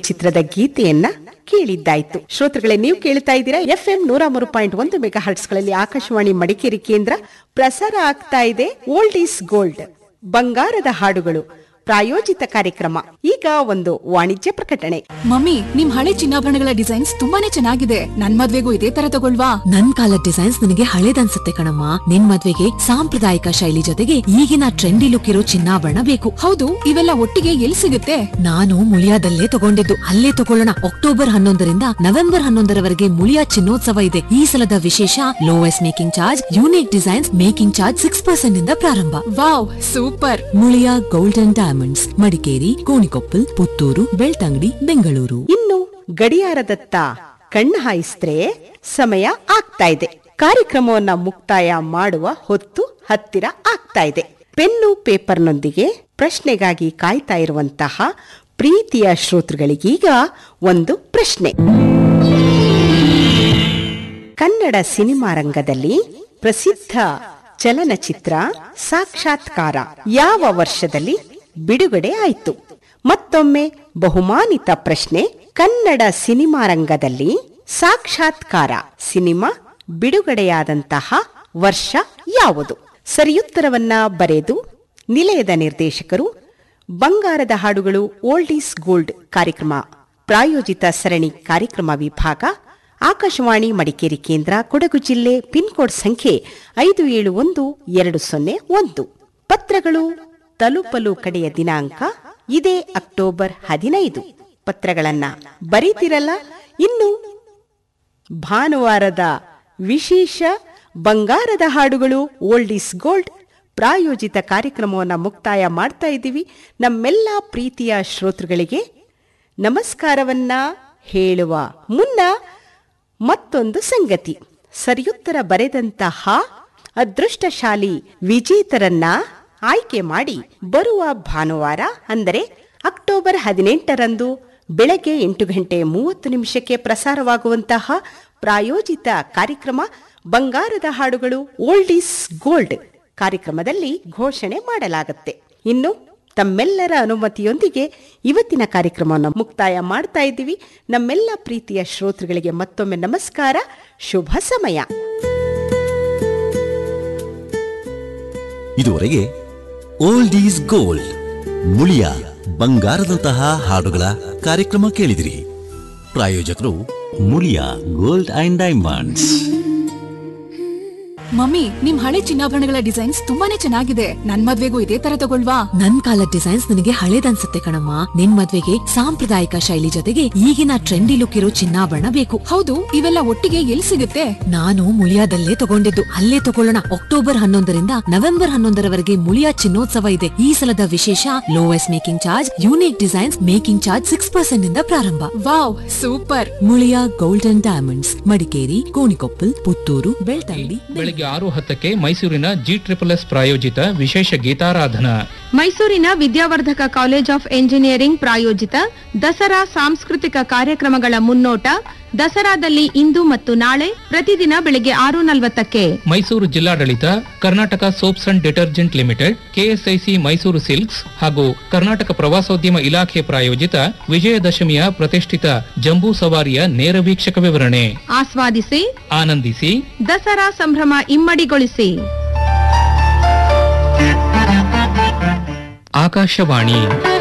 ಚಿತ್ರದ ಗೀತೆಯನ್ನ ಕೇಳಿದ್ದಾಯ್ತು ಶ್ರೋತೃಗಳೇ ನೀವು ಕೇಳ್ತಾ ಇದ್ದೀರಾ ಎಫ್ ಎಂ ನೂರ ಮೂರು ಪಾಯಿಂಟ್ ಒಂದು ಮೆಗಾ ಹರ್ಟ್ಸ್ಗಳಲ್ಲಿ ಆಕಾಶವಾಣಿ ಮಡಿಕೇರಿ ಕೇಂದ್ರ ಪ್ರಸಾರ ಆಗ್ತಾ ಇದೆ ಓಲ್ಡ್ ಈಸ್ ಗೋಲ್ಡ್ ಬಂಗಾರದ ಹಾಡುಗಳು ಪ್ರಾಯೋಜಿತ ಕಾರ್ಯಕ್ರಮ ಈಗ ಒಂದು ವಾಣಿಜ್ಯ ಪ್ರಕಟಣೆ ಮಮ್ಮಿ ನಿಮ್ ಹಳೆ ಚಿನ್ನಾಭರಣಗಳ ಡಿಸೈನ್ಸ್ ತುಂಬಾನೇ ಚೆನ್ನಾಗಿದೆ ನನ್ ಮದ್ವೆಗೂ ಇದೇ ತರ ತಗೊಳ್ವಾ ನನ್ ಕಾಲದ ಡಿಸೈನ್ಸ್ ನನಗೆ ಹಳೇದನ್ಸುತ್ತೆ ಕಣಮ್ಮ ನಿನ್ ಮದ್ವೆಗೆ ಸಾಂಪ್ರದಾಯಿಕ ಶೈಲಿ ಜೊತೆಗೆ ಈಗಿನ ಟ್ರೆಂಡಿ ಲುಕ್ ಇರೋ ಚಿನ್ನಾಭರಣ ಬೇಕು ಹೌದು ಇವೆಲ್ಲ ಒಟ್ಟಿಗೆ ಎಲ್ಲಿ ಸಿಗುತ್ತೆ ನಾನು ಮುಳಿಯಾದಲ್ಲೇ ತಗೊಂಡಿದ್ದು ಅಲ್ಲೇ ತಗೊಳ್ಳೋಣ ಅಕ್ಟೋಬರ್ ಹನ್ನೊಂದರಿಂದ ನವೆಂಬರ್ ಹನ್ನೊಂದರವರೆಗೆ ಮುಳಿಯಾ ಚಿನ್ನೋತ್ಸವ ಇದೆ ಈ ಸಲದ ವಿಶೇಷ lowest making charge unique designs making charge six percent ಇಂದ ಪ್ರಾರಂಭ wow super Muliya golden diamonds Madikeri Konikoppal Puttur Belthangady Bengaluru ಇನ್ನು ಗಡಿಯಾರದತ್ತ ಕಣ್ಣು ಹಾಯಿಸಿದ್ರೆ ಸಮಯ ಆಗ್ತಾ ಇದೆ ಕಾರ್ಯಕ್ರಮವನ್ನ ಮುಕ್ತಾಯ ಮಾಡುವ ಹೊತ್ತು ಹತ್ತಿರ ಆಗ್ತಾ ಇದೆ ಪೆನ್ನು ಪೇಪರ್ನೊಂದಿಗೆ ಪ್ರಶ್ನೆಗಾಗಿ ಕಾಯ್ತಾ ಇರುವಂತಹ ಪ್ರೀತಿಯ ಶ್ರೋತೃಗಳಿಗೀಗ ಒಂದು ಪ್ರಶ್ನೆ ಕನ್ನಡ ಸಿನಿಮಾ ರಂಗದಲ್ಲಿ ಪ್ರಸಿದ್ಧ ಚಲನಚಿತ್ರ ಸಾಕ್ಷಾತ್ಕಾರ ಯಾವ ವರ್ಷದಲ್ಲಿ ಬಿಡುಗಡೆ ಆಯಿತು ಮತ್ತೊಮ್ಮೆ ಬಹುಮಾನಿತ ಪ್ರಶ್ನೆ ಕನ್ನಡ ಸಿನಿಮಾ ರಂಗದಲ್ಲಿ ಸಾಕ್ಷಾತ್ಕಾರ ಸಿನಿಮಾ ಬಿಡುಗಡೆಯಾದಂತಹ ವರ್ಷ ಯಾವುದು ಸರಿಯುತ್ತರವನ್ನ ಬರೆದು ನಿಲಯದ ನಿರ್ದೇಶಕರು ಬಂಗಾರದ ಹಾಡುಗಳು ಓಲ್ಡ್ ಈಸ್ ಗೋಲ್ಡ್ ಕಾರ್ಯಕ್ರಮ ಪ್ರಾಯೋಜಿತ ಸರಣಿ ಕಾರ್ಯಕ್ರಮ ವಿಭಾಗ ಆಕಾಶವಾಣಿ ಮಡಿಕೇರಿ ಕೇಂದ್ರ ಕೊಡಗು ಜಿಲ್ಲೆ ಪಿನ್ಕೋಡ್ ಸಂಖ್ಯೆ ಐದು ಏಳು ಒಂದು ಎರಡು ಸೊನ್ನೆ ಒಂದು ಪತ್ರಗಳು ತಲುಪಲು ಕಡೆಯ ದಿನಾಂಕ ಇದೇ ಅಕ್ಟೋಬರ್ ಹದಿನೈದು ಪತ್ರಗಳನ್ನ ಬರೀತಿರಲ್ಲ ಇನ್ನು ಭಾನುವಾರದ ವಿಶೇಷ ಬಂಗಾರದ ಹಾಡುಗಳು ಓಲ್ಡ್ ಇಸ್ ಗೋಲ್ಡ್ ಪ್ರಾಯೋಜಿತ ಕಾರ್ಯಕ್ರಮವನ್ನು ಮುಕ್ತಾಯ ಮಾಡ್ತಾ ಇದ್ದೀವಿ ನಮ್ಮೆಲ್ಲ ಪ್ರೀತಿಯ ಶ್ರೋತೃಗಳಿಗೆ ನಮಸ್ಕಾರವನ್ನ ಹೇಳುವ ಮುನ್ನ ಮತ್ತೊಂದು ಸಂಗತಿ ಸರಿಯುತ್ತರ ಬರೆದಂತಹ ಅದೃಷ್ಟಶಾಲಿ ವಿಜೇತರನ್ನ ಆಯ್ಕೆ ಮಾಡಿ ಬರುವ ಭಾನುವಾರ ಅಂದರೆ ಅಕ್ಟೋಬರ್ ಹದಿನೆಂಟರಂದು ಬೆಳಗ್ಗೆ ಎಂಟು ಗಂಟೆ ಮೂವತ್ತು ನಿಮಿಷಕ್ಕೆ ಪ್ರಸಾರವಾಗುವಂತಹ ಪ್ರಾಯೋಜಿತ ಕಾರ್ಯಕ್ರಮ ಬಂಗಾರದ ಹಾಡುಗಳು ಓಲ್ಡ್ ಈಸ್ ಗೋಲ್ಡ್ ಕಾರ್ಯಕ್ರಮದಲ್ಲಿ ಘೋಷಣೆ ಮಾಡಲಾಗುತ್ತೆ ಇನ್ನು ತಮ್ಮೆಲ್ಲರ ಅನುಮತಿಯೊಂದಿಗೆ ಇವತ್ತಿನ ಕಾರ್ಯಕ್ರಮವನ್ನು ಮುಕ್ತಾಯ ಮಾಡ್ತಾ ಇದ್ದೀವಿ ನಮ್ಮೆಲ್ಲ ಪ್ರೀತಿಯ ಶ್ರೋತೃಗಳಿಗೆ ಮತ್ತೊಮ್ಮೆ ನಮಸ್ಕಾರ ಶುಭ ಸಮಯ ಇದುವರೆಗೆ ಓಲ್ಡ್ ಈಸ್ ಗೋಲ್ಡ್ ಮುಳಿಯ ಬಂಗಾರದಂತಹ ಹಾಡುಗಳ ಕಾರ್ಯಕ್ರಮ ಕೇಳಿದಿರಿ ಪ್ರಾಯೋಜಕರು Muliya gold and diamonds mummy ನಿಮ್ ಹಳೆ ಚಿನ್ನಾಭರಣಗಳ ಡಿಸೈನ್ಸ್ ತುಂಬಾನೇ ಚೆನ್ನಾಗಿದೆ ನನ್ ಮದ್ವೆಗೂ ಇದೇ ತರ ತಗೊಳ್ವಾ ನನ್ ಕಾಲದ ಡಿಸೈನ್ಸ್ ನನಗೆ ಹಳೇದನ್ಸುತ್ತೆ ಕಣಮ್ಮ ನಿನ್ ಮದ್ವೆಗೆ ಸಾಂಪ್ರದಾಯಿಕ ಶೈಲಿ ಜೊತೆಗೆ ಈಗಿನ ಟ್ರೆಂಡಿ ಲುಕ್ ಇರೋ ಚಿನ್ನಾಭರಣ ಬೇಕು ಹೌದು ಇವೆಲ್ಲ ಒಟ್ಟಿಗೆ ಎಲ್ಲಿ ಸಿಗುತ್ತೆ ನಾನು ಮುಳಿಯಾದಲ್ಲೇ ತಗೊಂಡಿದ್ದು ಅಲ್ಲೇ ತಗೊಳ್ಳೋಣ ಅಕ್ಟೋಬರ್ ಹನ್ನೊಂದರಿಂದ ನವೆಂಬರ್ ಹನ್ನೊಂದರವರೆಗೆ ಮುಳಿಯಾ ಚಿನ್ನೋತ್ಸವ ಇದೆ ಈ ಸಲದ ವಿಶೇಷ lowest making charge unique designs making charge six percent ಇಂದ ಪ್ರಾರಂಭ wow super Muliya golden diamonds Madikeri Konikoppal Puttur Belthangady ಬೆಳಿಗ್ಗೆ ಆರು ಹತ್ತಕ್ಕೆ ಮೈಸೂರಿನ ಜಿ ಟ್ರಿಪಲ್ ಎಸ್ ಪ್ರಾಯೋಜಿತ ವಿಶೇಷ ಗೀತಾರಾಧನಾ ಮೈಸೂರಿನ ವಿದ್ಯಾವರ್ಧಕ ಕಾಲೇಜ್ ಆಫ್ ಎಂಜಿನಿಯರಿಂಗ್ ಪ್ರಾಯೋಜಿತ ದಸರಾ ಸಾಂಸ್ಕೃತಿಕ ಕಾರ್ಯಕ್ರಮಗಳ ಮುನ್ನೋಟ ದಸರಾದಲ್ಲಿ ಇಂದು ಮತ್ತು ನಾಳೆ ಪ್ರತಿದಿನ ಬೆಳಗ್ಗೆ ಆರು ನಲವತ್ತಕ್ಕೆ ಮೈಸೂರು ಜಿಲ್ಲಾಡಳಿತ Karnataka soaps and detergent limited KSIC Mysuru silks ಹಾಗೂ ಕರ್ನಾಟಕ ಪ್ರವಾಸೋದ್ಯಮ ಇಲಾಖೆ ಪ್ರಾಯೋಜಿತ ವಿಜಯದಶಮಿಯ ಪ್ರತಿಷ್ಠಿತ ಜಂಬೂ ಸವಾರಿಯ ನೇರ ವೀಕ್ಷಕ ವಿವರಣೆ ಆಸ್ವಾದಿಸಿ ಆನಂದಿಸಿ ದಸರಾ ಸಂಭ್ರಮ ಇಮ್ಮಡಿಗೊಳಿಸಿ ಆಕಾಶವಾಣಿ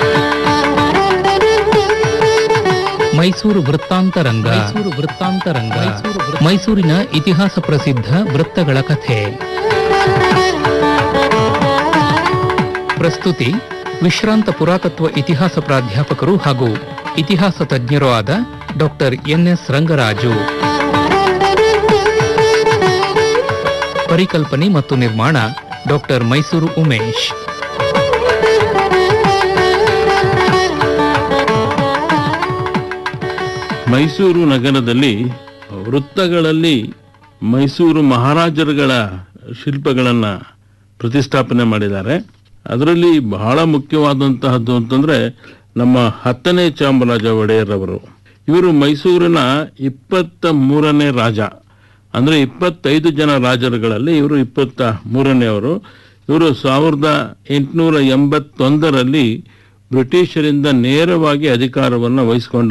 ಮೈಸೂರು ವೃತ್ತಾಂತರಂಗ ಮೈಸೂರು ವೃತ್ತಾಂತರಂಗ ಮೈಸೂರಿನ ಇತಿಹಾಸ ಪ್ರಸಿದ್ಧ ವೃತ್ತಗಳ ಕಥೆ ಪ್ರಸ್ತುತಿ ವಿಶ್ರಾಂತ ಪುರಾತತ್ವ ಇತಿಹಾಸ ಪ್ರಾಧ್ಯಾಪಕರು ಹಾಗೂ ಇತಿಹಾಸ ತಜ್ಞರೂ ಆದ ಡಾಕ್ಟರ್ ಎನ್ಎಸ್ ರಂಗರಾಜು ಪರಿಕಲ್ಪನೆ ಮತ್ತು ನಿರ್ಮಾಣ ಡಾಕ್ಟರ್ ಮೈಸೂರು ಉಮೇಶ್ ಮೈಸೂರು ನಗರದಲ್ಲಿ ವೃತ್ತಗಳಲ್ಲಿ ಮೈಸೂರು ಮಹಾರಾಜರುಗಳ ಶಿಲ್ಪಗಳನ್ನು ಪ್ರತಿಷ್ಠಾಪನೆ ಮಾಡಿದ್ದಾರೆ ಅದರಲ್ಲಿ ಬಹಳ ಮುಖ್ಯವಾದಂತಹದ್ದು ಅಂತಂದ್ರೆ ನಮ್ಮ ಹತ್ತನೇ ಚಾಮರಾಜ ಒಡೆಯರವರು ಇವರು ಮೈಸೂರಿನ ಇಪ್ಪತ್ತ ಮೂರನೇ ರಾಜ ಅಂದ್ರೆ ಇಪ್ಪತ್ತೈದು ಜನ ರಾಜರುಗಳಲ್ಲಿ ಇವರು ಇಪ್ಪತ್ತ ಮೂರನೆಯವರು ಇವರು ಸಾವಿರದ ಎಂಟುನೂರ ಎಂಬತ್ತೊಂದರಲ್ಲಿ ಬ್ರಿಟಿಷರಿಂದ ನೇರವಾಗಿ ಅಧಿಕಾರವನ್ನು ವಹಿಸಿಕೊಂಡ